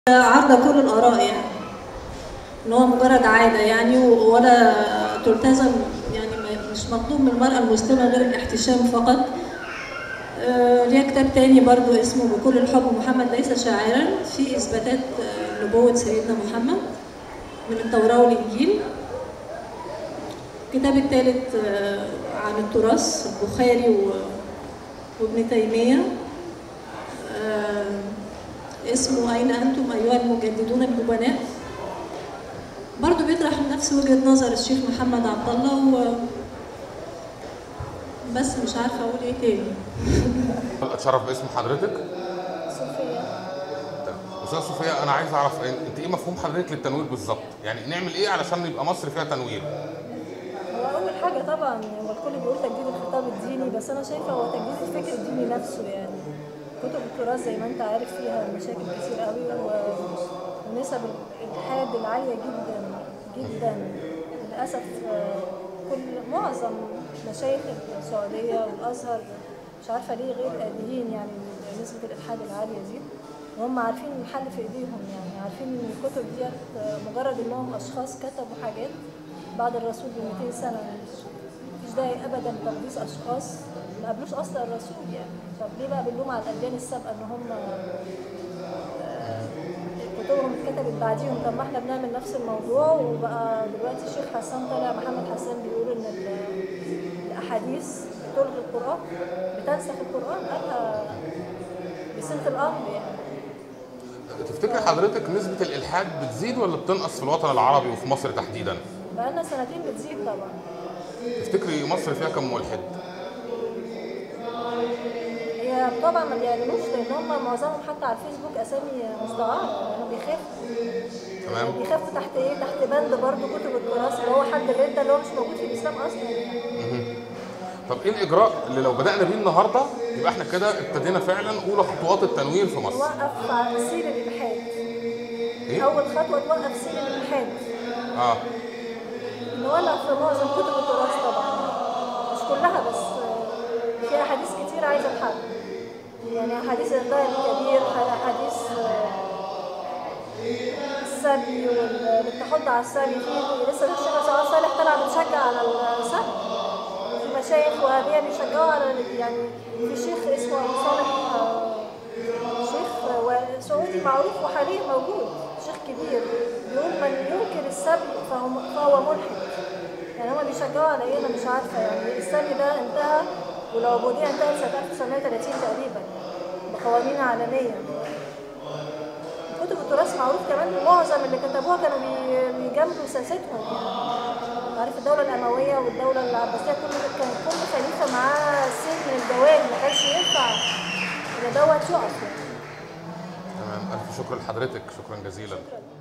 عارضة كل الآراء يعني إن هو مجرد عادة يعني ولا تلتزم يعني ما- مش مطلوب من المرأة المسلمة غير الاحتشام فقط آه، ليها كتاب تاني برضو اسمه بكل الحب محمد ليس شاعرا في إثباتات آه، نبوة سيدنا محمد من التوراة والإنجيل الكتاب الثالث آه، عن التراث البخاري و- وابن تيمية آه، اسمه أين أنتم أيها المجددون الجبناء برضه بيطرح نفس وجهة نظر الشيخ محمد عبد الله و بس مش عارفة أقول إيه تاني اتشرف باسم حضرتك صوفيا استاذ صوفيا انا عايز اعرف انت ايه مفهوم حضرتك للتنوير بالظبط يعني نعمل ايه علشان يبقى مصر فيها تنوير هو أول حاجة طبعا هو الكل بيقول تجديد الخطاب الديني بس أنا شايفة هو تجديد الفكر الديني نفسه يعني كتب التراث زي ما أنت عارف فيها مشاكل كتير قوي و- ونسب الإلحاد العالية جدا جدا للأسف آه، كل معظم مشايخ السعودية والأزهر مش عارفة ليه غير قادرين يعني نسبة الإلحاد العالية دي وهم عارفين إن الحل في إيديهم يعني عارفين إن الكتب ديت آه، مجرد إنهم أشخاص كتبوا حاجات بعد الرسول ب 200 سنة مفيش داعي أبدا تقديس أشخاص ما قبلوش أصلا الرسول يعني طب ليه بقى بنلوم على الأديان السابقة إن هم آه، كتبهم اتكتبت بعديهم طب ما احنا بنعمل نفس الموضوع وبقى دلوقتي الشيخ حسان طالع محمد حسان بيقول ان ال- الاحاديث بتلغي القران بتنسخ القران قالها بصيغه الامر يعني تفتكر حضرتك نسبه الالحاد بتزيد ولا بتنقص في الوطن العربي وفي مصر تحديدا بقالنا سنتين بتزيد طبعا تفتكري مصر فيها كم ملحد هي طبعا ما بيعلنوش لان هم معظمهم حتى على الفيسبوك اسامي مستعاره لانه بيخافوا تمام بيخافوا تحت ايه تحت بند برضه كتب التراث اللي هو حد الرده اللي هو مش موجود في الاسلام اصلا يعني طب ايه الاجراء اللي لو بدانا بيه النهارده يبقى احنا كده ابتدينا فعلا اولى خطوات التنوير في مصر نوقف على سيل الالحاد ايه اول خطوه توقف سيل الالحاد اه نولع في معظم كتب التراث طبعا مش كلها بس آه، في احاديث كتير عايزه الحل يعني احاديث الضيق الكبير احاديث آه، السبي واللي بتحض على السبي في لسه الشيخ سعاد صالح طلع بتشجع على السبي في مشايخ وهابيه بيشجعوا على يعني في شيخ اسمه ابو صالح آه، شيخ و- سعودي معروف وحاليا موجود شيخ كبير بيقول من ينكر السبي فهو فهو ملحد يعني هما بيشجعوا على ايه انا مش عارفه يعني السبي ده انتهى والعبوديه انتهت سنه 1930 تقريبا بقوانين عالميه كتب التراث معروف كمان معظم اللي كتبوها كانوا بي- بيجاملوا سياستهم يعني عارف الدولة الأموية والدولة العباسية كل كان كل خليفة معاه سن الجواد ما كانش ينفع إن دوت يقف يعني تمام الف شكر لحضرتك شكرا جزيلا شكرا